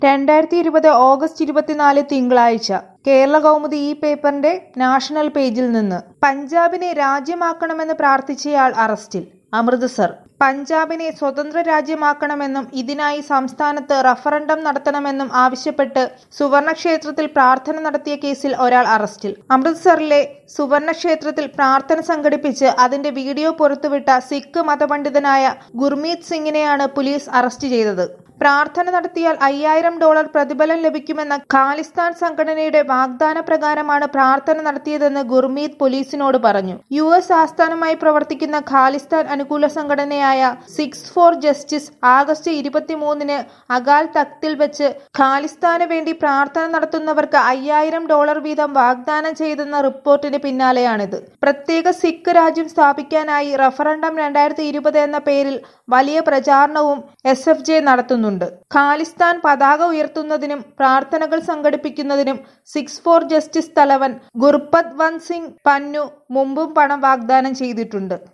രണ്ടായിരത്തി ഇരുപത് ഓഗസ്റ്റ് ഇരുപത്തിനാല് തിങ്കളാഴ്ച കേരള കൗമുദി ഈ പേപ്പറിന്റെ നാഷണൽ പേജിൽ നിന്ന് പഞ്ചാബിനെ രാജ്യമാക്കണമെന്ന് പ്രാർത്ഥിച്ചയാൾ അറസ്റ്റിൽ അമൃത്സർ പഞ്ചാബിനെ സ്വതന്ത്ര രാജ്യമാക്കണമെന്നും ഇതിനായി സംസ്ഥാനത്ത് റഫറണ്ടം നടത്തണമെന്നും ആവശ്യപ്പെട്ട് സുവർണക്ഷേത്രത്തിൽ പ്രാർത്ഥന നടത്തിയ കേസിൽ ഒരാൾ അറസ്റ്റിൽ അമൃത്സറിലെ സുവർണക്ഷേത്രത്തിൽ പ്രാർത്ഥന സംഘടിപ്പിച്ച് അതിന്റെ വീഡിയോ പുറത്തുവിട്ട സിഖ് മതപണ്ഡിതനായ ഗുർമീത് സിംഗിനെയാണ് പോലീസ് അറസ്റ്റ് ചെയ്തത് പ്രാർത്ഥന നടത്തിയാൽ അയ്യായിരം ഡോളർ പ്രതിഫലം ലഭിക്കുമെന്ന ഖാലിസ്ഥാൻ സംഘടനയുടെ വാഗ്ദാന പ്രകാരമാണ് പ്രാർത്ഥന നടത്തിയതെന്ന് ഗുർമീത് പോലീസിനോട് പറഞ്ഞു യു എസ് ആസ്ഥാനമായി പ്രവർത്തിക്കുന്ന ഖാലിസ്ഥാൻ അനുകൂല സംഘടനയായ സിക്സ് ഫോർ ജസ്റ്റിസ് ആഗസ്റ്റ് ഇരുപത്തിമൂന്നിന് അകാൽ തക്തിൽ വെച്ച് ഖാലിസ്ഥാന് വേണ്ടി പ്രാർത്ഥന നടത്തുന്നവർക്ക് അയ്യായിരം ഡോളർ വീതം വാഗ്ദാനം ചെയ്തെന്ന റിപ്പോർട്ടിന് പിന്നാലെയാണിത് പ്രത്യേക സിഖ് രാജ്യം സ്ഥാപിക്കാനായി റഫറണ്ടം രണ്ടായിരത്തി ഇരുപത് എന്ന പേരിൽ വലിയ പ്രചാരണവും എസ് എഫ് ജെ നടത്തുന്നുണ്ട് ഖാലിസ്ഥാൻ പതാക ഉയർത്തുന്നതിനും പ്രാർത്ഥനകൾ സംഘടിപ്പിക്കുന്നതിനും സിക്സ് ഫോർ ജസ്റ്റിസ് തലവൻ ഗുർപത് വന്ത് സിംഗ് പന്നു മുമ്പും പണം വാഗ്ദാനം ചെയ്തിട്ടുണ്ട്